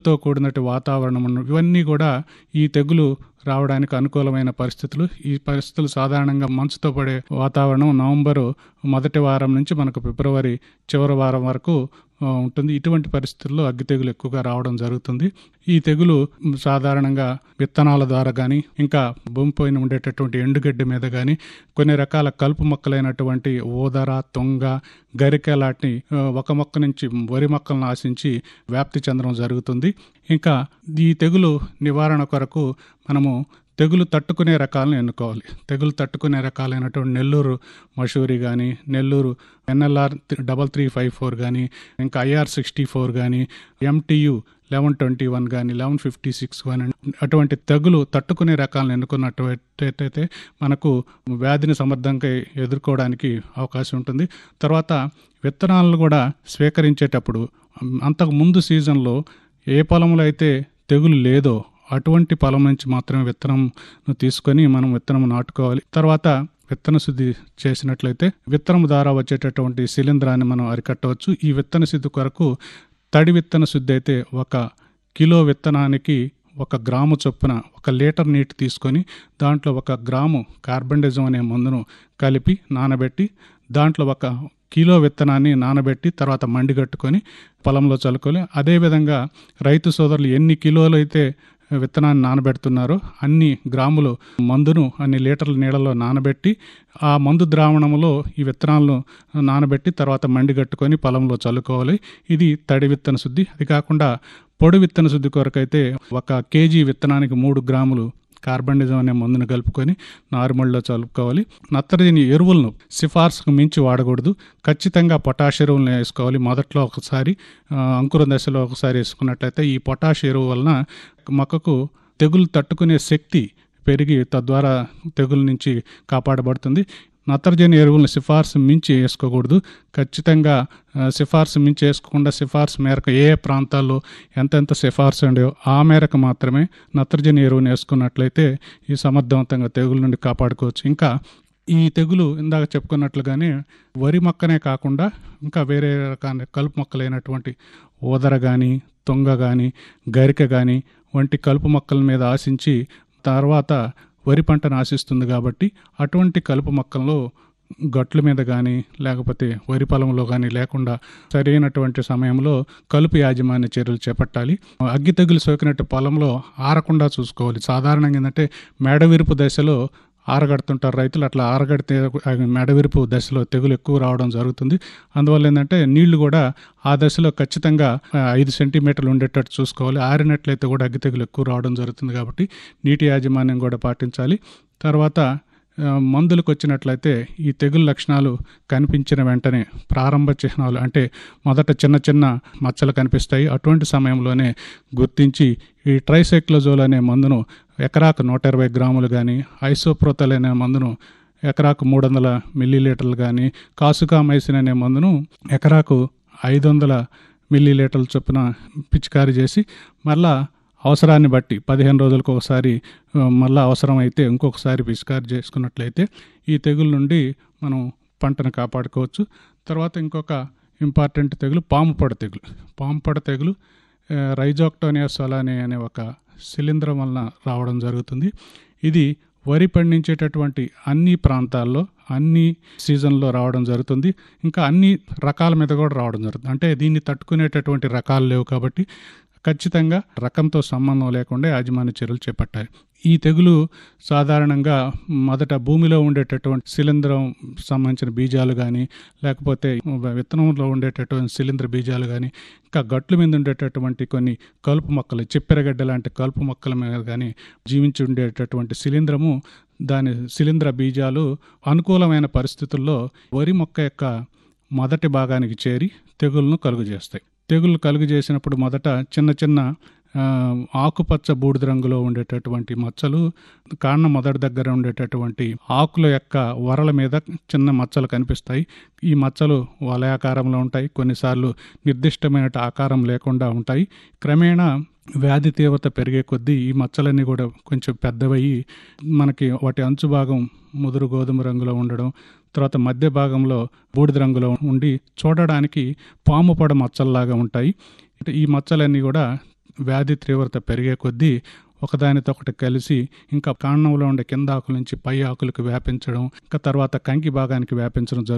తో కూడినట్టు వాతావరణం ఉన్న- ఇవన్నీ కూడా ఈ తెగులు రావడానికి అనుకూలమైన పరిస్థితులు ఈ పరిస్థితులు సాధారణంగా మంచుతో పడే వాతావరణం నవంబరు మొదటి వారం నుంచి మనకు ఫిబ్రవరి చివరి వారం వరకు ఆ, ఉంటుంది ఇటువంటి పరిస్థితుల్లో అగ్గి తెగులు ఎక్కువగా రావడం జరుగుతుంది ఈ తెగులు మ్, సాధారణంగా విత్తనాల ద్వారా కానీ ఇంకా భూమిపైన ఉండేటటువంటి ఎండుగడ్డి మీద కానీ కొన్ని రకాల కలుపు మొక్కలైనటువంటి ఓదర తొంగ గరిక లాంటి ఆ, ఒక మొక్క నుంచి వరి మొక్కలను ఆశించి వ్యాప్తి చెందడం జరుగుతుంది ఇంకా ఈ తెగులు నివారణ కొరకు మనము తెగులు తట్టుకునే రకాలను ఎన్నుకోవాలి తెగులు తట్టుకునే రకాలైనటువంటి నెల్లూరు మషూరి కానీ Nellore N L R double three five four కానీ ఇంకా ఐఆర్ సిక్స్టీ ఫోర్ కానీ ఎంటీయు లెవెన్ ట్వంటీ వన్ కానీ లెవెన్ ఫిఫ్టీ సిక్స్ వన్ అటువంటి తెగులు తట్టుకునే రకాలను ఎన్నుకున్నట్టయితే మనకు వ్యాధిని సమర్థంగా ఎదుర్కోవడానికి అవకాశం ఉంటుంది తర్వాత విత్తనాలను కూడా స్వీకరించేటప్పుడు అంతకు ముందు సీజన్లో ఏ పొలంలో అయితే తెగులు లేదో అటువంటి పొలం నుంచి మాత్రమే విత్తనం తీసుకొని మనం విత్తనం నాటుకోవాలి తర్వాత విత్తన శుద్ధి చేసినట్లయితే విత్తనం ద్వారా వచ్చేటటువంటి శిలీంధ్రాన్ని మనం అరికట్టవచ్చు ఈ విత్తన శుద్ధి కొరకు తడి విత్తన శుద్ధి అయితే ఒక కిలో విత్తనానికి ఒక గ్రాము చొప్పున ఒక లీటర్ నీటి తీసుకొని దాంట్లో ఒక గ్రాము కార్బండిజం అనే మందును కలిపి నానబెట్టి దాంట్లో ఒక కిలో విత్తనాన్ని నానబెట్టి తర్వాత మండిగట్టుకొని పొలంలో చల్లుకొని అదేవిధంగా రైతు సోదరులు ఎన్ని కిలోలు అయితే విత్తనాన్ని నానబెడుతున్నారో అన్ని గ్రాములు మందును అన్ని లీటర్ల నీళ్ళలో నానబెట్టి ఆ మందు ద్రావణంలో ఈ విత్తనాలను నానబెట్టి తర్వాత మండిగట్టుకొని పొలంలో చల్లుకోవాలి ఇది తడి విత్తన శుద్ధి అది కాకుండా పొడి విత్తన శుద్ధి కొరకైతే ఒక కేజీ విత్తనానికి మూడు గ్రాములు కార్బండిజం అనే మందును కలుపుకొని నారుమడిలో చల్లుకోవాలి నత్రజని ఎరువులను సిఫార్సుకు మించి వాడకూడదు ఖచ్చితంగా పొటాష్ ఎరువులను వేసుకోవాలి మొదట్లో ఒకసారి ఆ, అంకుర దశలో ఒకసారి వేసుకున్నట్లయితే ఈ పొటాష్ ఎరువు వలన మొక్కకు తెగులు తట్టుకునే శక్తి పెరిగి తద్వారా తెగుల నుంచి కాపాడబడుతుంది నత్రజని ఎరువులను సిఫార్సు మించి వేసుకోకూడదు ఖచ్చితంగా ఆ, సిఫార్సు మించి వేసుకోకుండా సిఫార్సు మేరకు ఏ ఏ ప్రాంతాల్లో ఎంతెంత సిఫార్సు ఉండేవో ఆ మేరకు మాత్రమే నత్రజని ఎరువును వేసుకున్నట్లయితే ఈ సమర్థవంతంగా తెగుల నుండి కాపాడుకోవచ్చు ఇంకా ఈ తెగులు ఇందాక చెప్పుకున్నట్లుగానే వరి మొక్కనే కాకుండా ఇంకా వేరే రకాల కలుపు మొక్కలైనటువంటి ఓదర కానీ తొంగ కానీ గరిక కానీ వంటి కలుపు మొక్కల మీద ఆశించి తర్వాత వరి పంటను ఆశిస్తుంది కాబట్టి అటువంటి కలుపు మొక్కల్లో గట్ల మీద కానీ లేకపోతే వరి పొలంలో కానీ లేకుండా సరైనటువంటి సమయంలో కలుపు యాజమాన్య చర్యలు చేపట్టాలి అగ్గి తెగులు సోకినట్టు పొలంలో ఆరకుండా చూసుకోవాలి సాధారణంగా ఏంటంటే మేడవిరుపు దశలో ఆరగడుతుంటారు రైతులు అట్లా ఆరగడితే ఆ మెడవిరుపు దశలో తెగులు ఎక్కువ రావడం జరుగుతుంది అందువల్ల ఏంటంటే నీళ్లు కూడా ఆ దశలో ఖచ్చితంగా ఆ, ఐదు సెంటీమీటర్లు ఉండేటట్టు చూసుకోవాలి ఆరినట్లయితే కూడా అగ్గి తెగులు ఎక్కువ రావడం జరుగుతుంది కాబట్టి నీటి యాజమాన్యం కూడా పాటించాలి తర్వాత ఆ, మందులకు వచ్చినట్లయితే ఈ తెగులు లక్షణాలు కనిపించిన వెంటనే ప్రారంభ చిహ్నాలు అంటే మొదట చిన్న చిన్న మచ్చలు కనిపిస్తాయి అటువంటి సమయంలోనే గుర్తించి ఈ ట్రైసైక్లోజోల్ అనే మందును ఎకరాకు నూట ఇరవై గ్రాములు కానీ ఐసోప్రోతల్ అనే మందును ఎకరాకు మూడు వందల మిల్లీలీటర్లు కానీ కాసుకామైసిన్ అనే మందును ఎకరాకు ఐదు వందల మిల్లీలీటర్ల చొప్పున పిచికారీ చేసి మళ్ళా అవసరాన్ని బట్టి పదిహేను రోజులకు ఒకసారి ఆ, మళ్ళా అవసరమైతే ఇంకొకసారి పిచికారీ చేసుకున్నట్లయితే ఈ తెగుల నుండి మనం పంటను కాపాడుకోవచ్చు తర్వాత ఇంకొక ఇంపార్టెంట్ తెగులు పాము పొడ తెగులు పాము పొడ తెగులు ఆ, రైజోక్టోనియా సొలాని అనే ఒక శిలీంధ్రం వలన రావడం జరుగుతుంది ఇది వరి పండించేటటువంటి అన్ని ప్రాంతాల్లో అన్ని సీజన్లో రావడం జరుగుతుంది ఇంకా అన్ని రకాల మీద కూడా రావడం జరుగుతుంది అంటే దీన్ని తట్టుకునేటటువంటి రకాలు లేవు కాబట్టి ఖచ్చితంగా రకంతో సంబంధం లేకుండా యాజమాన్య చర్యలు చేపట్టాలి ఈ తెగులు సాధారణంగా మొదట భూమిలో ఉండేటటువంటి శిలీంధ్రం సంబంధించిన బీజాలు కానీ లేకపోతే విత్తనంలో ఉండేటటువంటి శిలీంధ్ర బీజాలు కానీ ఇంకా గట్ల మీద ఉండేటటువంటి కొన్ని కలుపు మొక్కలు చిప్పెరగడ్డ లాంటి కలుపు మొక్కల మీద కానీ జీవించి ఉండేటటువంటి శిలీంధ్రము దాని శిలీంధ్ర బీజాలు అనుకూలమైన పరిస్థితుల్లో వరి మొక్క యొక్క మొదటి భాగానికి చేరి తెగులను కలుగు చేస్తాయి తెగులు కలుగు చేసినప్పుడు మొదట చిన్న చిన్న ఆ, ఆకుపచ్చ బూడిద రంగులో ఉండేటటువంటి మచ్చలు కాండం మొదటి దగ్గర ఉండేటటువంటి ఆకుల యొక్క వరల మీద చిన్న మచ్చలు కనిపిస్తాయి ఈ మచ్చలు వలయాకారంలో ఉంటాయి కొన్నిసార్లు నిర్దిష్టమైన ఆకారం లేకుండా ఉంటాయి క్రమేణా వ్యాధి తీవ్రత పెరిగే కొద్దీ ఈ మచ్చలన్నీ కూడా కొంచెం పెద్దవయ్యి మనకి వాటి అంచు భాగం ముదురు గోధుమ రంగులో ఉండడం తర్వాత మధ్య భాగంలో బూడిద రంగులో ఉండి చూడడానికి పాము పొడ మచ్చల్లాగా ఉంటాయి అంటే ఈ మచ్చలన్నీ కూడా వ్యాధి తీవ్రత పెరిగే కొద్దీ ఒకదానితో ఒకటి కలిసి ఇంకా కాండంలో ఉండే కింద ఆకుల నుంచి పై ఆకులకు వ్యాపించడం ఇంకా తర్వాత కంకి భాగానికి వ్యాపించడం జరుగుతుంది